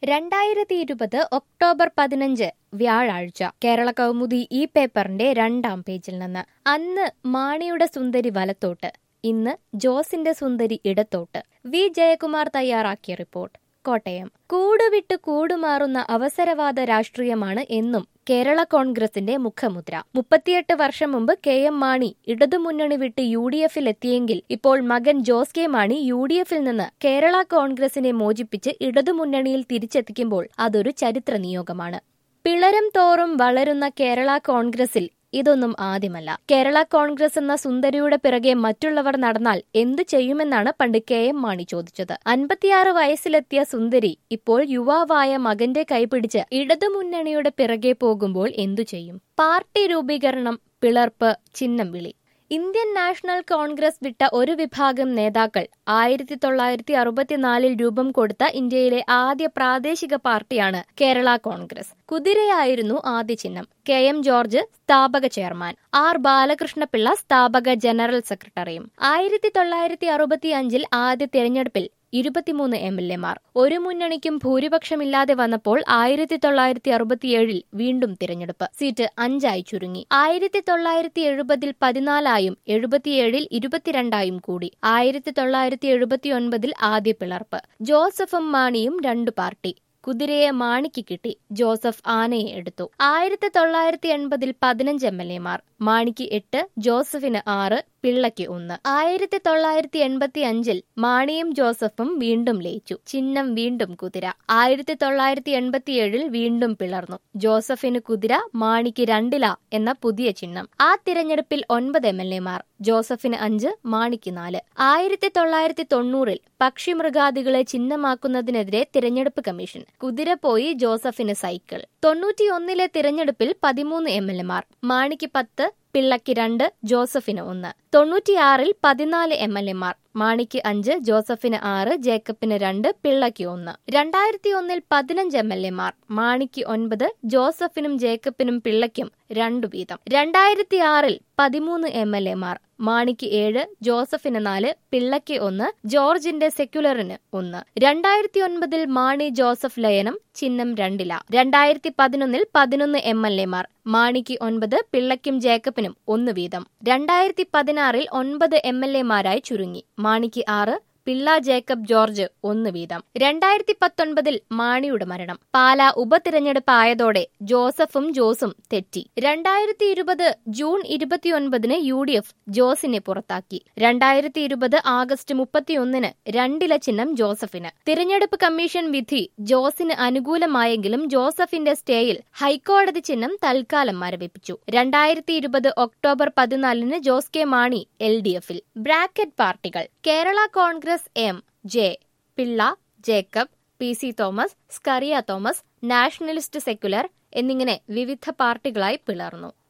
രണ്ടായിരത്തി ഇരുപത് ഒക്ടോബർ പതിനഞ്ച് വ്യാഴാഴ്ച കേരള കൗമുദി ഈ പേപ്പറിന്റെ രണ്ടാം പേജിൽ നിന്ന് അന്ന് മാണിയുടെ സുന്ദരി വലത്തോട്ട് ഇന്ന് ജോസിന്റെ സുന്ദരി ഇടത്തോട്ട് വി ജയകുമാർ തയ്യാറാക്കിയ റിപ്പോർട്ട് കോട്ടയം കൂടുവിട്ട് കൂടുമാറുന്ന അവസരവാദ രാഷ്ട്രീയമാണ് എന്നും കേരള കോൺഗ്രസിന്റെ മുഖമുദ്ര മുപ്പത്തിയെട്ട് വർഷം മുമ്പ് കെ എം മാണി ഇടതുമുന്നണി വിട്ട് യു ഡി എഫിൽ എത്തിയെങ്കിൽ ഇപ്പോൾ മകൻ Jose K Mani U D എഫിൽ നിന്ന് കേരള കോൺഗ്രസിനെ മോചിപ്പിച്ച് ഇടതുമുന്നണിയിൽ തിരിച്ചെത്തിക്കുമ്പോൾ അതൊരു ചരിത്ര നിയോഗമാണ് പിളരം തോറും വളരുന്ന കേരള കോൺഗ്രസിൽ ഇതൊന്നും ആദ്യമല്ല കേരള കോൺഗ്രസ് എന്ന സുന്ദരിയുടെ പിറകെ മറ്റുള്ളവർ നടന്നാൽ എന്തു ചെയ്യുമെന്നാണ് പണ്ട് കെ എം മാണി ചോദിച്ചത് അൻപത്തിയാറ് വയസ്സിലെത്തിയ സുന്ദരി ഇപ്പോൾ യുവാവായ മകന്റെ കൈപിടിച്ച് ഇടതുമുന്നണിയുടെ പിറകെ പോകുമ്പോൾ എന്തു ചെയ്യും പാർട്ടി രൂപീകരണം പിളർപ്പ് ചിഹ്നം വിളി ഇന്ത്യൻ നാഷണൽ കോൺഗ്രസ് വിട്ട ഒരു വിഭാഗം നേതാക്കൾ ആയിരത്തി തൊള്ളായിരത്തി അറുപത്തിനാലിൽ രൂപം കൊടുത്ത ഇന്ത്യയിലെ ആദ്യ പ്രാദേശിക പാർട്ടിയാണ് കേരള കോൺഗ്രസ് കുതിരയായിരുന്നു ആദ്യ ചിഹ്നം കെ എം ജോർജ് സ്ഥാപക ചെയർമാൻ ആർ ബാലകൃഷ്ണപിള്ള സ്ഥാപക ജനറൽ സെക്രട്ടറിയും ആയിരത്തി തൊള്ളായിരത്തി അറുപത്തി അഞ്ചിൽ ആദ്യ തെരഞ്ഞെടുപ്പിൽ ഇരുപത്തിമൂന്ന് എം എൽ എമാർ ഒരു മുന്നണിക്കും ഭൂരിപക്ഷമില്ലാതെ വന്നപ്പോൾ ആയിരത്തി തൊള്ളായിരത്തി അറുപത്തിയേഴിൽ വീണ്ടും തിരഞ്ഞെടുപ്പ് സീറ്റ് അഞ്ചായി ചുരുങ്ങി ആയിരത്തി തൊള്ളായിരത്തി എഴുപതിൽ പതിനാലായും എഴുപത്തിയേഴിൽ ഇരുപത്തിരണ്ടായും കൂടി ആയിരത്തി തൊള്ളായിരത്തി എഴുപത്തിയൊൻപതിൽ ആദ്യ പിളർപ്പ് ജോസഫും മാണിയും രണ്ടു പാർട്ടി കുതിരയെ മാണിക്ക് കിട്ടി ജോസഫ് ആനയെ എടുത്തു ആയിരത്തി തൊള്ളായിരത്തി എൺപതിൽ പതിനഞ്ച് എം എൽ എമാർ മാണിക്ക് എട്ട് ജോസഫിന് ആറ് പിള്ളയ്ക്ക് ഒന്ന് ആയിരത്തി തൊള്ളായിരത്തി എൺപത്തി അഞ്ചിൽ മാണിയും ജോസഫും വീണ്ടും ലയിച്ചു ചിഹ്നം വീണ്ടും കുതിര ആയിരത്തി തൊള്ളായിരത്തി എൺപത്തിയേഴിൽ വീണ്ടും പിളർന്നു ജോസഫിന് കുതിര മാണിക്ക് രണ്ടില എന്ന പുതിയ ചിഹ്നം ആ തിരഞ്ഞെടുപ്പിൽ ഒൻപത് എം എൽ എമാർ ജോസഫിന് അഞ്ച് മാണിക്ക് നാല് ആയിരത്തി തൊള്ളായിരത്തി തൊണ്ണൂറിൽ പക്ഷിമൃഗാദികളെ ചിഹ്നമാക്കുന്നതിനെതിരെ തിരഞ്ഞെടുപ്പ് കമ്മീഷൻ കുതിര പോയി ജോസഫിന് സൈക്കിൾ തൊണ്ണൂറ്റിയൊന്നിലെ തിരഞ്ഞെടുപ്പിൽ പതിമൂന്ന് എം എൽ എമാർ മാണിക്ക് പത്ത് പിള്ളയ്ക്ക് രണ്ട് ജോസഫിന് ഒന്ന് തൊണ്ണൂറ്റിയാറിൽ പതിനാല് എം എൽ എമാർ മാണിക്ക് അഞ്ച് ജോസഫിന് ആറ് ജേക്കബിന് രണ്ട് പിള്ളയ്ക്ക് ഒന്ന് രണ്ടായിരത്തി ഒന്നിൽ പതിനഞ്ച് എം എൽ എമാർ മാണിക്ക് ഒൻപത് ജോസഫിനും ജേക്കബിനും പിള്ളയ്ക്കും രണ്ടു വീതം രണ്ടായിരത്തി ആറിൽ പതിമൂന്ന് എം എൽ എമാർ മാണിക്ക് ഏഴ് ജോസഫിന് നാല് പിള്ളയ്ക്ക് ഒന്ന് ജോർജിന്റെ സെക്യുലറിന് ഒന്ന് രണ്ടായിരത്തി ഒൻപതിൽ മാണി ജോസഫ് ലയനം ചിഹ്നം രണ്ടില രണ്ടായിരത്തി പതിനൊന്നിൽ പതിനൊന്ന് എം എൽ എമാർ മാണിക്ക് ഒൻപത് പിള്ളയ്ക്കും ജേക്കബിനും ഒന്ന് വീതം രണ്ടായിരത്തി പതിനാറിൽ ഒൻപത് എം എൽ എമാരായി ചുരുങ്ങി മാണിക്ക് ആറ് പിള്ള ജേക്കബ് ജോർജ് ഒന്ന് വീതം രണ്ടായിരത്തി പത്തൊൻപതിൽ മാണിയുടെ മരണം പാല ഉപതിരഞ്ഞെടുപ്പ് ആയതോടെ ജോസഫും ജോസും തെറ്റി രണ്ടായിരത്തി ഇരുപത് ജൂൺ ഇരുപത്തിയൊൻപതിന് യു ഡി എഫ് ജോസിനെ പുറത്താക്കി രണ്ടായിരത്തി ഇരുപത് ആഗസ്റ്റ് മുപ്പത്തിയൊന്നിന് രണ്ടില ചിഹ്നം ജോസഫിന് തിരഞ്ഞെടുപ്പ് കമ്മീഷൻ വിധി ജോസിന് അനുകൂലമായെങ്കിലും ജോസഫിന്റെ സ്റ്റേയിൽ ഹൈക്കോടതി ചിഹ്നം തൽക്കാലം മരവിപ്പിച്ചു രണ്ടായിരത്തി ഇരുപത് ഒക്ടോബർ പതിനാലിന് Jose K Mani L D എഫിൽ ബ്രാക്കറ്റ് പാർട്ടികൾ Kerala Congress M J Pillai Jacob P C Thomas Scaria Thomas nationalist secular എന്നിങ്ങനെ വിവിധ പാർട്ടികളായി പിളർന്നു